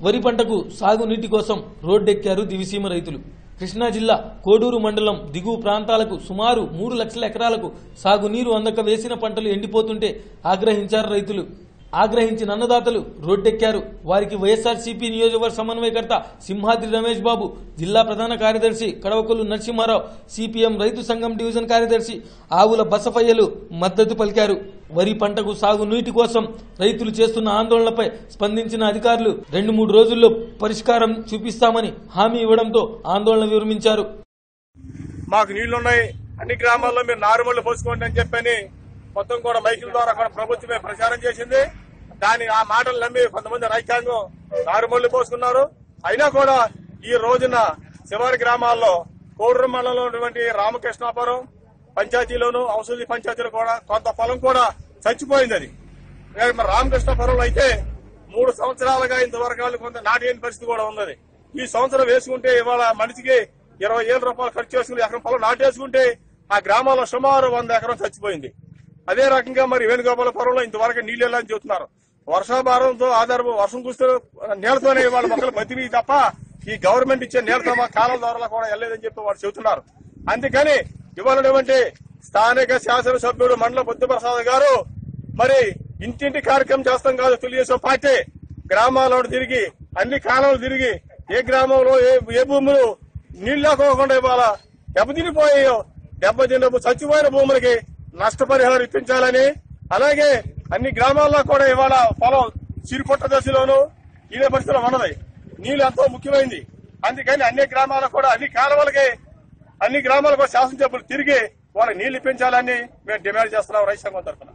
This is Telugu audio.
వరి పంటకు సాగునీటి కోసం రోడ్డెక్కారు దివిసీమ రైతులు కృష్ణా జిల్లా కోడూరు మండలం దిగువ ప్రాంతాలకు సుమారు మూడు లక్షల ఎకరాలకు సాగునీరు అందక వేసిన పంటలు ఎండిపోతుంటే ఆగ్రహించారు రైతులు ఆగ్రహించిన అన్నదాతలు రోడ్డెక్కారు వారికి వైఎస్ఆర్సీపీ నియోజకవర్గ సమన్వయకర్త సింహాద్రి రమేష్ బాబు జిల్లా ప్రధాన కార్యదర్శి కడవకొల్లు నరసింహారావు సిపిఎం రైతు సంఘం డివిజన్ కార్యదర్శి ఆవుల బసఫయ్యలు మద్దతు పలికారు వరి పంటకు సాగు నీటి కోసం రైతులు చేస్తున్న ఆందోళనపై స్పందించిన అధికారులు రెండు మూడు రోజుల్లో పరిష్కారం చూపిస్తామని హామీ ఇవ్వడంతో ఆందోళన విరమించారు మాకు నీళ్లున్నాయి అన్ని గ్రామాల్లో మీరు నారుమల్లు పోసుకోండి అని చెప్పని మొత్తం కూడా మైకుల ద్వారా కూడా ప్రభుత్వమే ప్రచారం చేసింది దాని ఆ మాటలు నమ్మి కొంతమంది రైతాంగం నారుమల్లు పోసుకున్నారు అయినా కూడా ఈ రోజున శివారి గ్రామాల్లో కోడూరు మండలంలో ఉన్నటువంటి రామకృష్ణాపురం పంచాయతీలోను ఔషధి పంచాయతీలో కూడా కొంత పొలం కూడా చచ్చిపోయింది అది ఇక మరి రామకృష్ణాపురంలో అయితే మూడు సంవత్సరాలుగా ఇంతవరకు కొంత నాటేని పరిస్థితి కూడా ఉన్నది ఈ సంవత్సరం వేసుకుంటే ఇవాళ మనిషికి ఇరవై ఏళ్ళ రూపాయలు ఖర్చు చేసుకుని ఎకరం పొలం నాటేసుకుంటే ఆ గ్రామాల్లో సుమారు వంద ఎకరం చచ్చిపోయింది అదే రకంగా మరి వేణుగోపాలపురంలో ఇంతవరకు నీళ్ళు వెళ్ళని చెబుతున్నారు వర్షాభారంతో ఆధారపు వర్షం కుస్తూ నీళ్లతోనే వాళ్ళ మొక్కలు బతికి తప్ప ఈ గవర్నమెంట్ ఇచ్చే నీళ్లతో మా కాలం ద్వారా కూడా వెళ్ళలేదని చెప్పి వాళ్ళు చెబుతున్నారు అందుకని ఇవాళ స్థానిక శాసనసభ్యుడు మండల బుద్ధప్రసాద్ గారు మరి ఇంటింటి కార్యక్రమం చేస్తాం కాదు తెలుగుదేశం పార్టీ గ్రామాల్లో తిరిగి అన్ని కాలాలు తిరిగి ఏ గ్రామంలో ఏ ఏ భూములు నీళ్ళు లేకోకుండా ఇవాళ దెబ్బతినిపోయాయో దెబ్బతిన్న చచ్చిపోయిన భూములకి నష్టపరిహారం ఇప్పించాలని అలాగే అన్ని గ్రామాల్లో కూడా ఇవాళ పొలం చిరుపుట్ట దశలోను ఇదే పరిస్థితిలో ఉన్నది నీళ్ళు ఎంతో ముఖ్యమైంది అందుకని అన్ని గ్రామాలకు కూడా అన్ని కాలువలకి అన్ని గ్రామాలకు శాసనసభ్యులు తిరిగి వాళ్ళకి నీళ్లు ఇప్పించాలని మేము డిమాండ్ చేస్తున్నాం రైతు సంఘం తరఫున